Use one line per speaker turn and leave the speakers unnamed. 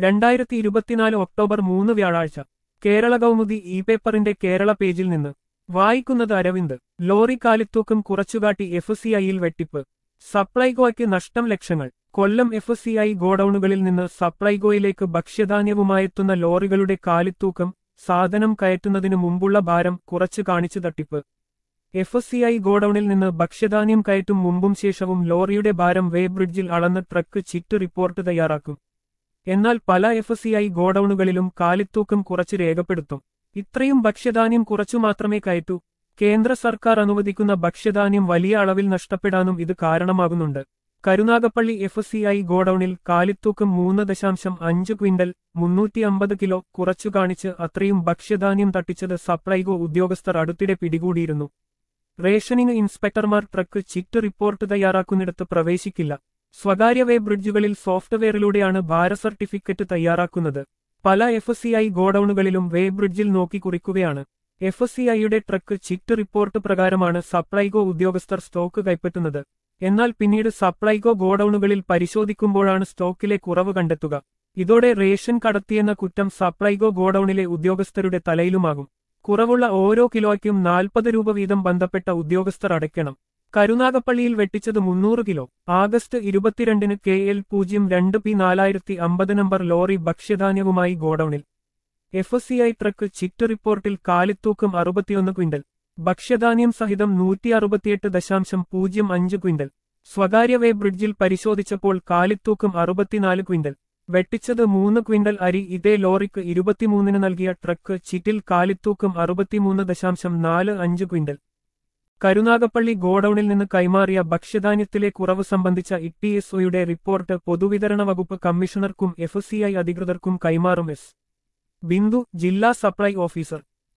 രണ്ടായിരത്തി ഇരുപത്തിനാല് ഒക്ടോബർ മൂന്ന് വ്യാഴാഴ്ച കേരള കൗമുദി ഇ പേപ്പറിന്റെ കേരള പേജിൽ നിന്ന് വായിക്കുന്നത് അരവിന്ദ് ലോറി കാലിത്തൂക്കം കുറച്ചുകാട്ടി എഫ് സി ഐയിൽ വെട്ടിപ്പ് സപ്ലൈകോയ്ക്ക് നഷ്ടം ലക്ഷങ്ങൾ കൊല്ലം എഫ് സി ഐ ഗോഡൌണുകളിൽ നിന്ന് സപ്ലൈകോയിലേക്ക് ഭക്ഷ്യധാന്യവുമായെത്തുന്ന ലോറികളുടെ കാലിത്തൂക്കം സാധനം കയറ്റുന്നതിനു മുമ്പുള്ള ഭാരം കുറച്ചു കാണിച്ചു തട്ടിപ്പ് എഫ് സി ഐ ഗോഡൌണിൽ നിന്ന് ഭക്ഷ്യധാന്യം കയറ്റും മുമ്പും ശേഷവും ലോറിയുടെ ഭാരം വേ ബ്രിഡ്ജിൽ അളന്ന് ട്രക്ക് ചിറ്റ് റിപ്പോർട്ട് തയ്യാറാക്കും എന്നാൽ പല എഫ് സി ഐ ഗോഡൌണുകളിലും കാലിത്തൂക്കം കുറച്ച് രേഖപ്പെടുത്തും ഇത്രയും ഭക്ഷ്യധാന്യം കുറച്ചു മാത്രമേ കയറ്റൂ കേന്ദ്ര സർക്കാർ അനുവദിക്കുന്ന ഭക്ഷ്യധാന്യം വലിയ അളവിൽ നഷ്ടപ്പെടാനും ഇത് കാരണമാകുന്നുണ്ട് കരുനാഗപ്പള്ളി എഫ് സി ഐ ഗോഡൌണിൽ കാലിത്തൂക്കം മൂന്ന് ദശാംശം അഞ്ച് ക്വിന്റൽ മുന്നൂറ്റി അമ്പത് കിലോ കുറച്ചു കാണിച്ച് അത്രയും ഭക്ഷ്യധാന്യം തട്ടിച്ചത് സപ്ലൈകോ ഉദ്യോഗസ്ഥർ അടുത്തിടെ പിടികൂടിയിരുന്നു റേഷനിംഗ് ഇൻസ്പെക്ടർമാർ ട്രക്ക് ചിറ്റ് റിപ്പോർട്ട് തയ്യാറാക്കുന്നിടത്ത് പ്രവേശിക്കില്ല സ്വകാര്യ വേ ബ്രിഡ്ജുകളിൽ സോഫ്റ്റ്വെയറിലൂടെയാണ് ഭാര സർട്ടിഫിക്കറ്റ് തയ്യാറാക്കുന്നത് പല എഫ് സി ഐ ഗോഡൌണുകളിലും വേ ബ്രിഡ്ജിൽ നോക്കി കുറിക്കുകയാണ് എഫ് സി ഐയുടെ ട്രക്ക് ചിറ്റ് റിപ്പോർട്ട് പ്രകാരമാണ് സപ്ലൈകോ ഉദ്യോഗസ്ഥർ സ്റ്റോക്ക് കൈപ്പറ്റുന്നത് എന്നാൽ പിന്നീട് സപ്ലൈകോ ഗോഡൌണുകളിൽ പരിശോധിക്കുമ്പോഴാണ് സ്റ്റോക്കിലെ കുറവ് കണ്ടെത്തുക ഇതോടെ റേഷൻ കടത്തിയെന്ന കുറ്റം സപ്ലൈകോ ഗോഡൌണിലെ ഉദ്യോഗസ്ഥരുടെ തലയിലുമാകും കുറവുള്ള ഓരോ കിലോയ്ക്കും നാൽപ്പത് രൂപ വീതം ബന്ധപ്പെട്ട ഉദ്യോഗസ്ഥർ അടയ്ക്കണം കരുനാഗപ്പള്ളിയിൽ വെട്ടിച്ചത് മുന്നൂറ് കിലോ ആഗസ്റ്റ് ഇരുപത്തിരണ്ടിന് കെ എൽ പൂജ്യം രണ്ട് പി നാലായിരത്തി അമ്പത് നമ്പർ ലോറി ഭക്ഷ്യധാന്യവുമായി ഗോഡൌണിൽ F C I truck chit റിപ്പോർട്ടിൽ കാലിത്തൂക്കം അറുപത്തിയൊന്ന് ക്വിന്റൽ ഭക്ഷ്യധാന്യം സഹിതം നൂറ്റി അറുപത്തിയെട്ട് ദശാംശം പൂജ്യം അഞ്ച് ക്വിന്റൽ സ്വകാര്യ വേ ബ്രിഡ്ജിൽ പരിശോധിച്ചപ്പോൾ കാലിത്തൂക്കം അറുപത്തിനാല് ക്വിന്റൽ വെട്ടിച്ചത് മൂന്ന് ക്വിന്റൽ അരി ഇതേ ലോറിക്ക് ഇരുപത്തിമൂന്നിന് നൽകിയ ട്രക്ക് ചിറ്റിൽ കാലിത്തൂക്കം അറുപത്തിമൂന്ന് ദശാംശം നാല് അഞ്ച് ക്വിന്റൽ കരുനാഗപ്പള്ളി ഗോഡൌണിൽ നിന്ന് കൈമാറിയ ഭക്ഷ്യധാന്യത്തിലെ കുറവ് സംബന്ധിച്ച ഇ റിപ്പോർട്ട് പൊതുവിതരണ വകുപ്പ് കമ്മീഷണർക്കും എഫ് അധികൃതർക്കും കൈമാറും എസ് ബിന്ദു ജില്ലാ സപ്ലൈ ഓഫീസർ